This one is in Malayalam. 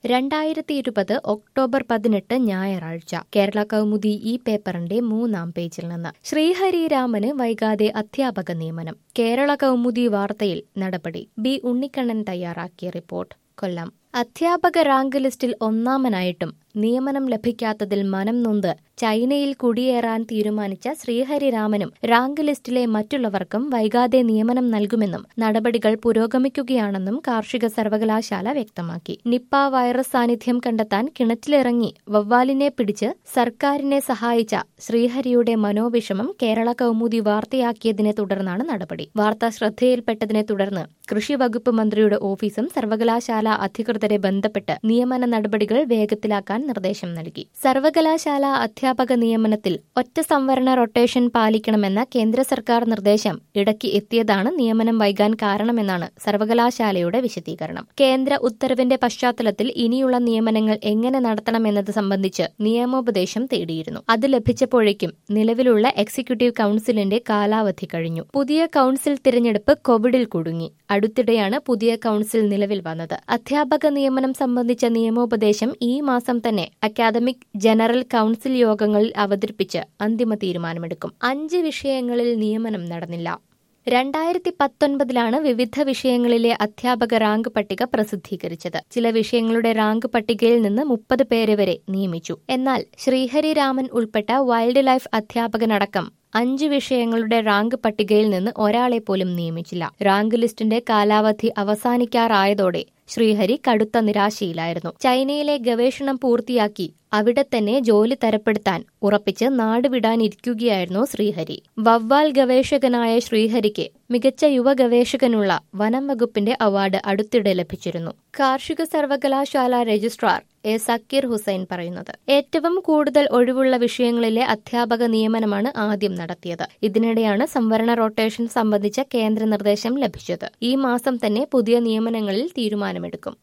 രണ്ടായിരത്തി ഇരുപത് ഒക്ടോബർ പതിനെട്ട് ഞായറാഴ്ച കേരള കൗമുദി ഈ പേപ്പറിന്റെ മൂന്നാം പേജിൽ നിന്ന് ശ്രീഹരി രാമന് വൈകാതെ അധ്യാപക നിയമനം കേരള കൗമുദി വാർത്തയിൽ നടപടി ബി ഉണ്ണിക്കണ്ണൻ തയ്യാറാക്കിയ റിപ്പോർട്ട് കൊല്ലം അധ്യാപക റാങ്ക് ലിസ്റ്റിൽ ഒന്നാമനായിട്ടും നിയമനം ലഭിക്കാത്തതിൽ മനം നൊന്ത് ചൈനയിൽ കുടിയേറാൻ തീരുമാനിച്ച ശ്രീഹരിരാമനും റാങ്ക് ലിസ്റ്റിലെ മറ്റുള്ളവർക്കും വൈകാതെ നിയമനം നൽകുമെന്നും നടപടികൾ പുരോഗമിക്കുകയാണെന്നും കാർഷിക സർവകലാശാല വ്യക്തമാക്കി നിപ്പ വൈറസ് സാന്നിധ്യം കണ്ടെത്താൻ കിണറ്റിലിറങ്ങി വവ്വാലിനെ പിടിച്ച് സർക്കാരിനെ സഹായിച്ച ശ്രീഹരിയുടെ മനോവിഷമം കേരള കൗമുദി വാർത്തയാക്കിയതിനെ തുടർന്നാണ് നടപടി വാർത്ത ശ്രദ്ധയിൽപ്പെട്ടതിനെ തുടർന്ന് കൃഷി വകുപ്പ് മന്ത്രിയുടെ ഓഫീസും സർവകലാശാല അധികൃതരെ ബന്ധപ്പെട്ട് നിയമന നടപടികൾ വേഗത്തിലാക്കാൻ നിർദ്ദേശം നൽകി സർവകലാശാല അധ്യാപക നിയമനത്തിൽ ഒറ്റ സംവരണ റൊട്ടേഷൻ പാലിക്കണമെന്ന കേന്ദ്ര സർക്കാർ നിർദ്ദേശം ഇടയ്ക്ക് എത്തിയതാണ് നിയമനം വൈകാൻ കാരണമെന്നാണ് സർവകലാശാലയുടെ വിശദീകരണം കേന്ദ്ര ഉത്തരവിന്റെ പശ്ചാത്തലത്തിൽ ഇനിയുള്ള നിയമനങ്ങൾ എങ്ങനെ നടത്തണമെന്നത് സംബന്ധിച്ച് നിയമോപദേശം തേടിയിരുന്നു അത് ലഭിച്ചപ്പോഴേക്കും നിലവിലുള്ള എക്സിക്യൂട്ടീവ് കൌൺസിലിന്റെ കാലാവധി കഴിഞ്ഞു പുതിയ കൌൺസിൽ തിരഞ്ഞെടുപ്പ് കോവിഡിൽ കുടുങ്ങി അടുത്തിടെയാണ് പുതിയ കൌൺസിൽ നിലവിൽ വന്നത് അധ്യാപക നിയമനം സംബന്ധിച്ച നിയമോപദേശം ഈ മാസം തന്നെ അക്കാദമിക് ജനറൽ കൌൺസിൽ യോഗങ്ങളിൽ അവതരിപ്പിച്ച് അന്തിമ തീരുമാനമെടുക്കും അഞ്ച് വിഷയങ്ങളിൽ നിയമനം നടന്നില്ല രണ്ടായിരത്തി പത്തൊൻപതിലാണ് വിവിധ വിഷയങ്ങളിലെ അധ്യാപക റാങ്ക് പട്ടിക പ്രസിദ്ധീകരിച്ചത് ചില വിഷയങ്ങളുടെ റാങ്ക് പട്ടികയിൽ നിന്ന് മുപ്പത് പേരെ വരെ നിയമിച്ചു എന്നാൽ ശ്രീഹരി രാമൻ ഉൾപ്പെട്ട വൈൽഡ് ലൈഫ് അധ്യാപകനടക്കം അഞ്ച് വിഷയങ്ങളുടെ റാങ്ക് പട്ടികയിൽ നിന്ന് ഒരാളെ പോലും നിയമിച്ചില്ല റാങ്ക് ലിസ്റ്റിന്റെ കാലാവധി അവസാനിക്കാറായതോടെ ശ്രീഹരി കടുത്ത നിരാശയിലായിരുന്നു ചൈനയിലെ ഗവേഷണം പൂർത്തിയാക്കി അവിടെ തന്നെ ജോലി തരപ്പെടുത്താൻ ഉറപ്പിച്ച് നാടുവിടാനിരിക്കുകയായിരുന്നു ശ്രീഹരി വവ്വാൽ ഗവേഷകനായ ശ്രീഹരിക്ക് മികച്ച യുവ ഗവേഷകനുള്ള വനം വകുപ്പിന്റെ അവാർഡ് അടുത്തിടെ ലഭിച്ചിരുന്നു കാർഷിക സർവകലാശാല രജിസ്ട്രാർ എ സക്കീർ ഹുസൈൻ പറയുന്നത് ഏറ്റവും കൂടുതൽ ഒഴിവുള്ള വിഷയങ്ങളിലെ അധ്യാപക നിയമനമാണ് ആദ്യം നടത്തിയത് ഇതിനിടെയാണ് സംവരണ റൊട്ടേഷൻ സംബന്ധിച്ച കേന്ദ്ര നിർദ്ദേശം ലഭിച്ചത് ഈ മാസം തന്നെ പുതിയ നിയമനങ്ങളിൽ തീരുമാനമെടുക്കും